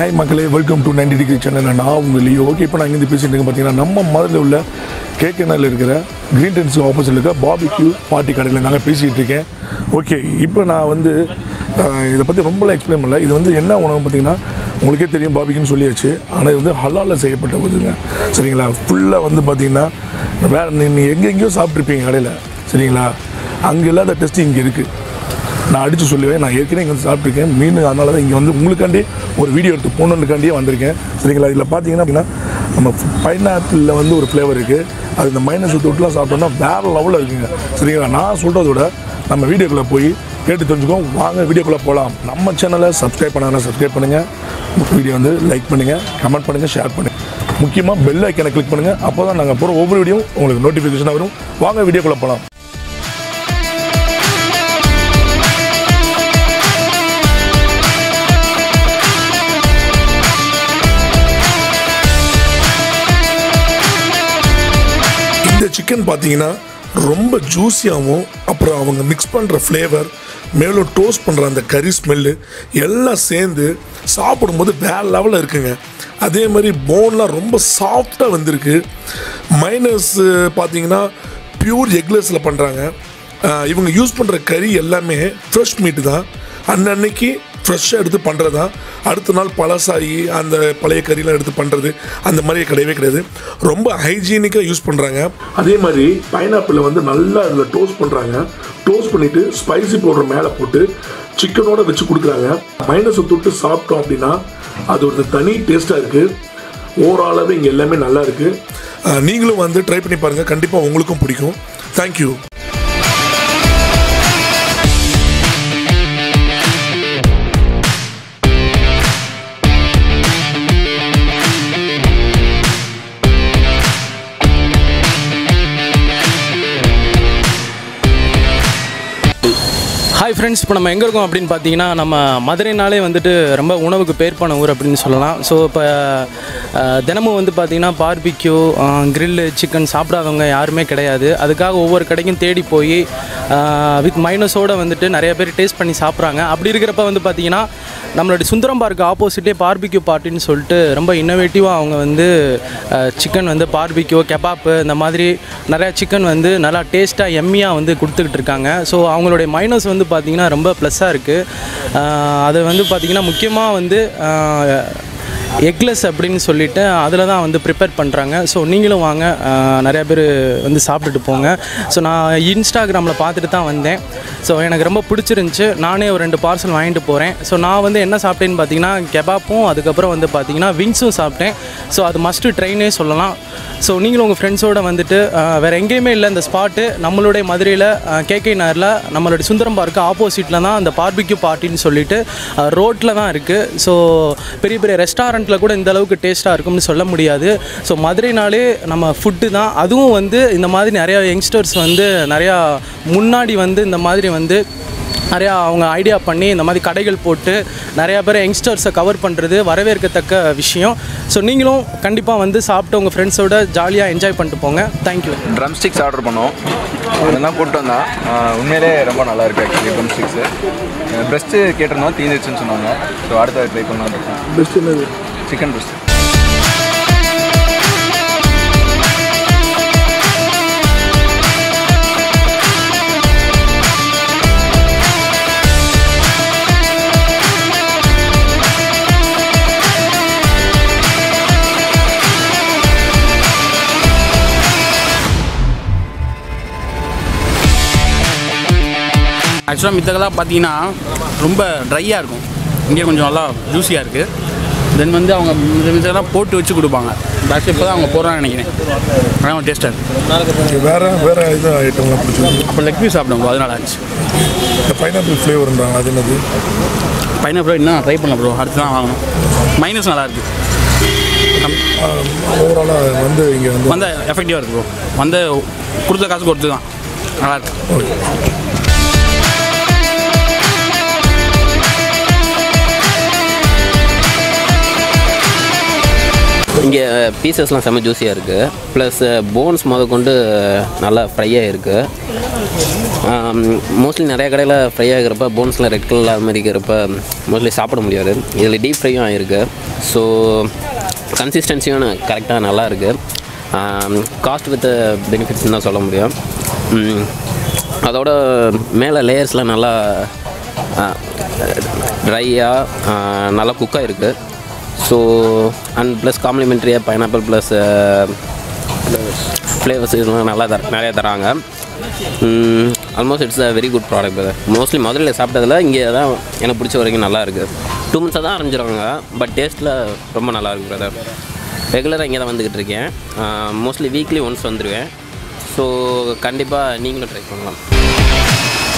hi மக்களே welcome to ninety degree channel நான் உங்கள் லியோ ஓகே இப்போ நான் இங்கேருந்து பேசிட்டு இருக்கேன் பார்த்தீங்கன்னா நம்ம மதுரையில் உள்ள கேகேனில் இருக்கிற க்ரீன் டென்ஸ் ஆப்போசிட்டில் இருக்க பாபிக்யூ பார்ட்டி கடையில் நாங்கள் பேசிகிட்டு இருக்கேன் ஓகே இப்போ நான் வந்து அஹ், இதை பற்றி ரொம்பலாம் எக்ஸ்பிளைன் பண்ணல இது வந்து என்ன உணவு பார்த்தீங்கன்னா உங்களுக்கே தெரியும் பாபிக்குன்னு சொல்லியாச்சு ஆனால் இது வந்து ஹலாலில் செய்யப்பட்ட போதுங்க சரிங்களா ஃபுல்லாக வந்து பார்த்தீங்கன்னா வேறு நீங்கள் எங்கெங்கேயோ சாப்பிட்ருப்பீங்க கடையில் சரிங்களா அங்கே இல்லாத டெஸ்ட் இங்கே இருக்குது நான் அடித்து சொல்லுவேன் நான் ஏற்கனவே இங்கே வந்து சாப்பிட்ருக்கேன் மீன் அதனால தான் இங்கே வந்து உங்களுக்காண்டி ஒரு வீடியோ எடுத்து போகணுன்னுக்காண்டியே வந்திருக்கேன் சரிங்களா இதில் பார்த்தீங்கன்னா அப்படின்னா நம்ம பைனாப்பிளில் வந்து ஒரு ஃப்ளேவர் இருக்குது அது இந்த மைனஸ் தொட்டுலாம் சாப்பிட்டோம்னா வேறு லெவலில் இருக்குங்க சரிங்களா நான் சொல்கிறத விட நம்ம வீடியோக்குள்ளே போய் கேட்டு தெரிஞ்சுக்கோ வாங்க வீடியோக்குள்ளே போகலாம் நம்ம சேனலை சப்ஸ்கிரைப் பண்ணாங்கன்னா சப்ஸ்கிரைப் பண்ணுங்கள் வீடியோ வந்து லைக் பண்ணுங்கள் கமெண்ட் பண்ணுங்கள் ஷேர் பண்ணுங்கள் முக்கியமாக பெல் ஐக்கனை கிளிக் பண்ணுங்கள் அப்போ தான் நாங்கள் போகிற ஒவ்வொரு வீடியோ உங்களுக்கு நோட்டிஃபிகேஷனாக வரும் வாங்க வீடியோக்குள்ளே போகலாம் இந்த சிக்கன் பார்த்தீங்கன்னா ரொம்ப ஜூஸியாகவும் அப்புறம் அவங்க மிக்ஸ் பண்ணுற ஃப்ளேவர் மேலும் டோஸ்ட் பண்ணுற அந்த கறி ஸ்மெல்லு எல்லாம் சேர்ந்து சாப்பிடும்போது வேறு லெவலில் இருக்குங்க அதே மாதிரி போன்லாம் ரொம்ப சாஃப்டாக வந்திருக்கு மைனஸ் பார்த்தீங்கன்னா பியூர் எக்லெஸில் பண்ணுறாங்க இவங்க யூஸ் பண்ணுற கறி எல்லாமே ஃப்ரெஷ் மீட்டு தான் அன்னன்னைக்கு ஃப்ரெஷ்ஷாக எடுத்து பண்ணுறது தான் அடுத்த நாள் பழசாகி அந்த பழைய கறியெலாம் எடுத்து பண்ணுறது அந்த மாதிரி கிடையவே கிடையாது ரொம்ப ஹைஜீனிக்காக யூஸ் பண்ணுறாங்க அதே மாதிரி பைனாப்பிளில் வந்து நல்லா அதில் டோஸ்ட் பண்ணுறாங்க டோஸ்ட் பண்ணிவிட்டு ஸ்பைசி பவுடர் மேலே போட்டு சிக்கனோட வச்சு கொடுக்குறாங்க மைனஸை தொட்டு சாப்பிட்டோம் அப்படின்னா அது ஒரு தனி டேஸ்ட்டாக இருக்குது ஓவராலாகவே இங்கே எல்லாமே நல்லா இருக்குது நீங்களும் வந்து ட்ரை பண்ணி பாருங்கள் கண்டிப்பாக உங்களுக்கும் பிடிக்கும் தேங்க்யூ ஹாய் ஃப்ரெண்ட்ஸ் இப்போ நம்ம எங்கே இருக்கோம் அப்படின்னு பார்த்தீங்கன்னா நம்ம மதுரைனாலே வந்துட்டு ரொம்ப உணவுக்கு பேர் போன ஊர் அப்படின்னு சொல்லலாம் ஸோ இப்போ அஹ், தினமும் வந்து பார்த்தீங்கன்னா பார்பிக்யூ கிரில்லு சிக்கன் சாப்பிடாதவங்க யாருமே கிடையாது அதுக்காக ஒவ்வொரு கடைக்கும் தேடி போய் வித் மைனஸோடு வந்துட்டு நிறைய பேர் டேஸ்ட் பண்ணி சாப்பிட்றாங்க அப்படி இருக்கிறப்ப வந்து பார்த்தீங்கன்னா நம்மளுடைய சுந்தரம் பார்க்கு ஆப்போசிட்டே பார்பிக்யூ பார்ட்டின்னு சொல்லிட்டு ரொம்ப இன்னோவேட்டிவாக அவங்க வந்து சிக்கன் வந்து பார்பிக்யூ கெபாப்பு இந்த மாதிரி நிறையா சிக்கன் வந்து நல்லா டேஸ்ட்டாக எம்மியாக வந்து கொடுத்துக்கிட்டு இருக்காங்க ஸோ அவங்களுடைய மைனஸ் வந்து பார்த்திங்கன்னா ரொம்ப ப்ளஸ்ஸாக இருக்குது அது வந்து பார்த்திங்கன்னா முக்கியமாக வந்து எக்லெஸ் அப்படின்னு சொல்லிட்டு அதில் தான் வந்து ப்ரிப்பேர் பண்ணுறாங்க ஸோ நீங்களும் வாங்க ஆஹ் நிறைய பேர் வந்து சாப்பிட்டுட்டு போங்க ஸோ நான் இன்ஸ்டாகிராமில் பார்த்துட்டு தான் வந்தேன் ஸோ எனக்கு ரொம்ப பிடிச்சிருந்துச்சி நானே ஒரு ரெண்டு பார்சல் வாங்கிட்டு போகிறேன் ஸோ நான் வந்து என்ன சாப்பிட்டேன்னு பார்த்தீங்கன்னா கெபாப்பும் அதுக்கப்புறம் வந்து பார்த்தீங்கன்னா விங்ஸும் சாப்பிட்டேன் ஸோ அது மஸ்ட்டு ட்ரெயினே சொல்லலாம் ஸோ நீங்களும் உங்கள் ஃப்ரெண்ட்ஸோடு வந்துட்டு ஆஹ் வேறு எங்கேயுமே இல்லை இந்த ஸ்பாட்டு நம்மளுடைய மதுரையில் கேகே நகரில் நம்மளுடைய சுந்தரம் பார்க்கு ஆப்போசிட்டில் தான் அந்த பார்பிக்யூ பார்ட்டின்னு சொல்லிட்டு ரோட்டில் தான் இருக்குது ஸோ பெரிய பெரிய ரெஸ்டாரண்ட்டில் கூட இந்த அளவுக்கு டேஸ்ட்டாக இருக்கும்னு சொல்ல முடியாது ஸோ மதுரைனாலே நம்ம ஃபுட்டு தான் அதுவும் வந்து இந்த மாதிரி நிறையா யங்ஸ்டர்ஸ் வந்து நிறையா முன்னாடி வந்து இந்த மாதிரி வந்து நிறையா அவங்க ஐடியா பண்ணி இந்த மாதிரி கடைகள் போட்டு நிறையா பேர் யங்ஸ்டர்ஸை கவர் பண்ணுறது வரவேற்கத்தக்க விஷயம் ஸோ நீங்களும் கண்டிப்பாக வந்து சாப்பிட்டு உங்கள் ஃப்ரெண்ட்ஸோட ஜாலியாக என்ஜாய் பண்ணிட்டு போங்க தேங்க்யூ ட்ரம் ஸ்டிக்ஸ் ஆர்டர் பண்ணோம் அதெல்லாம் கூப்பிட்டு வந்தான் ஆஹ் உண்மையிலே ரொம்ப நல்லா இருக்கு ஆக்சுவலி ட்ரம் ஸ்டிக்ஸு ப்ரெஸ்ட்டு கேட்டிருந்தோம் தீந்துருச்சுன்னு சொன்னாங்க ஸோ அடுத்த ட்ரை பண்ணலாம் இருக்கோம் பெஸ்ட் என்னது சிக்கன் ப்ரெஸ்ட் ஆக்சுவலாக மித்ததெல்லாம் பார்த்தீங்கன்னா ரொம்ப ட்ரையாக இருக்கும் இங்கே கொஞ்சம் நல்லா ஜூஸியாக இருக்குது தென் வந்து அவங்க மித்த மித்ததெல்லாம் போட்டு வச்சு கொடுப்பாங்க பேக்ஸ் இப்போ தான் அவங்க போடுறான்னு நினைக்கிறேன் ஆனால் டேஸ்ட்டாக இருக்குது வேறு வேறு இது ஐட்டம்லாம் பிடிச்சது அப்போ லெக் பீஸ் சாப்பிடுவோம் அதனால ஆச்சு இந்த பைனாப்பிள் ஃப்ளேவர்ன்றாங்க அது என்னது பைனாப்பிள் இன்னும் ட்ரை பண்ணல ப்ரோ அடுத்து தான் வாங்கணும் மைனஸ் நல்லா இருக்குது ஓவராலாக வந்து இங்கே வந்து வந்த எஃபெக்டிவாக இருக்குது ப்ரோ வந்த கொடுத்த காசு கொடுத்து தான் நல்லா இருக்கு இங்கே இங்கே பீசஸ்லாம் செம்ம ஜூஸியாக இருக்குது ப்ளஸ் போன்ஸ் முத கொண்டு நல்லா ஃப்ரையாக இருக்குது மோஸ்ட்லி நிறைய கடையில் ஃப்ரை ஆகிறப்ப போன்ஸ்லாம் ரெட் கலரில் அது மாதிரி இருக்கிறப்ப மோஸ்ட்லி சாப்பிட முடியாது இதில் டீப் ஃப்ரையும் ஆகிருக்கு ஸோ கன்சிஸ்டன்சியும் கரெக்டாக நல்லா இருக்குது காஸ்ட் வித் பெனிஃபிட்ஸ் தான் சொல்ல முடியும் ம், அதோட மேலே லேயர்ஸ்லாம் நல்லா ட்ரையாக நல்லா குக்காக இருக்குது ஸோ அண்ட் ப்ளஸ் காம்ப்ளிமெண்ட்ரியாக பைனாப்பிள் ப்ளஸ் ஃப்ளேவர்ஸ் இதெல்லாம் நல்லா தர நிறைய தராங்க almost it's a very good product அது மோஸ்ட்லி மதுரையில் சாப்பிட்டதில் இங்கே தான் எனக்கு பிடிச்ச வரைக்கும் நல்லா இருக்குது டூ மந்த்ஸாக தான் ஆரம்பிச்சிருவாங்க பட் டேஸ்ட்டில் ரொம்ப நல்லா இருக்கு பிரதர் ரெகுலராக இங்கே தான் வந்துக்கிட்டு இருக்கேன் மோஸ்ட்லி வீக்லி ஒன்ஸ் வந்துடுவேன் ஸோ கண்டிப்பாக நீங்களும் ட்ரை பண்ணலாம்